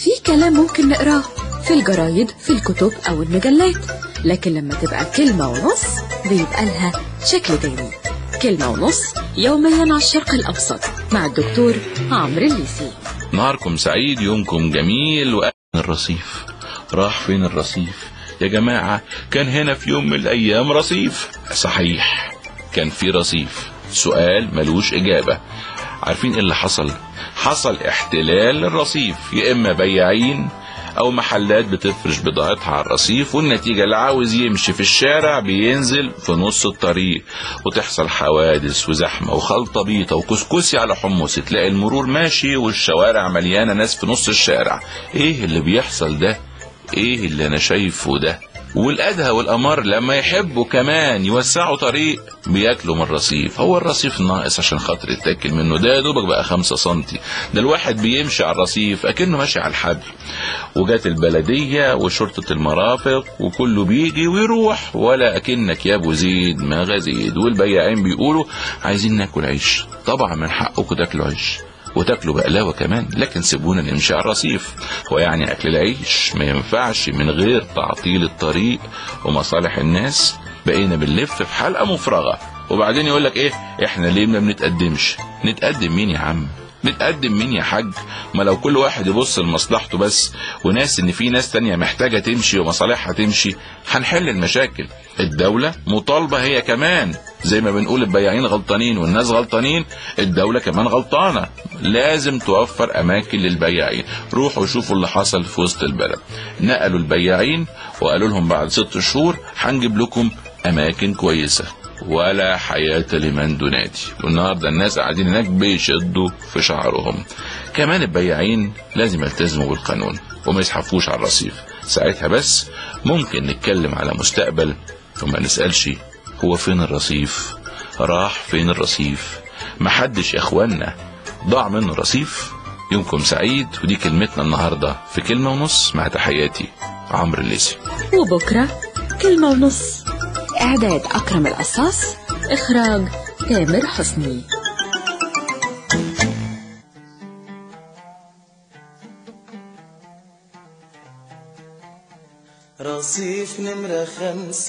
في كلام ممكن نقراه في الجرايد في الكتب أو المجلات لكن لما تبقى كلمة ونص بيبقى لها شكل تاني كلمة ونص يوميا على الشرق الأوسط مع الدكتور عمرو الليسي نهاركم سعيد يومكم جميل وأهلا الرصيف راح فين الرصيف يا جماعة كان هنا في يوم من الأيام رصيف صحيح كان في رصيف سؤال ملوش إجابة عارفين إيه اللي حصل حصل احتلال للرصيف يا إما بياعين أو محلات بتفرش بضاعتها على الرصيف والنتيجة اللي عاوز يمشي في الشارع بينزل في نص الطريق وتحصل حوادث وزحمة وخلطة بيطة وكسكسي على حمص تلاقي المرور ماشي والشوارع مليانة ناس في نص الشارع إيه اللي بيحصل ده إيه اللي أنا شايفه ده والأدهى والأمر لما يحبوا كمان يوسعوا طريق بياكلوا من الرصيف هو الرصيف ناقص عشان خاطر يتاكل منه ده يا دوبك بقى خمسة سنتي ده الواحد بيمشي على الرصيف أكنه ماشي على الحبل وجات البلدية وشرطة المرافق وكله بيجي ويروح ولا أكنك يا أبو زيد ما غزيد والبياعين بيقولوا عايزين ناكل عيش طبعا من حقكم تاكلوا عيش وتاكلوا بقلاوة كمان لكن سيبونا نمشي على الرصيف ويعني أكل العيش ما ينفعش من غير تعطيل الطريق ومصالح الناس بقينا بنلف في حلقة مفرغة وبعدين يقول لك ايه احنا ليه ما بنتقدمش نتقدم مين يا عم نتقدم مين يا حاج ما لو كل واحد يبص لمصلحته بس وناس ان في ناس تانية محتاجة تمشي ومصالحها تمشي هنحل المشاكل الدولة مطالبة هي كمان زي ما بنقول البياعين غلطانين والناس غلطانين الدولة كمان غلطانة لازم توفر اماكن للبياعين روحوا شوفوا اللي حصل في وسط البلد نقلوا البياعين وقالوا لهم بعد ست شهور هنجيب لكم اماكن كويسة ولا حياة لمن دوناتي والنهاردة الناس قاعدين هناك بيشدوا في شعرهم كمان البياعين لازم يلتزموا بالقانون وما يزحفوش على الرصيف ساعتها بس ممكن نتكلم على مستقبل وما نسألش هو فين الرصيف راح فين الرصيف محدش يا اخوانا ضاع منه رصيف يومكم سعيد ودي كلمتنا النهاردة في كلمة ونص مع تحياتي عمرو الليسي وبكرة كلمة ونص إعداد أكرم القصاص إخراج تامر حسني رصيف نمرة خمسة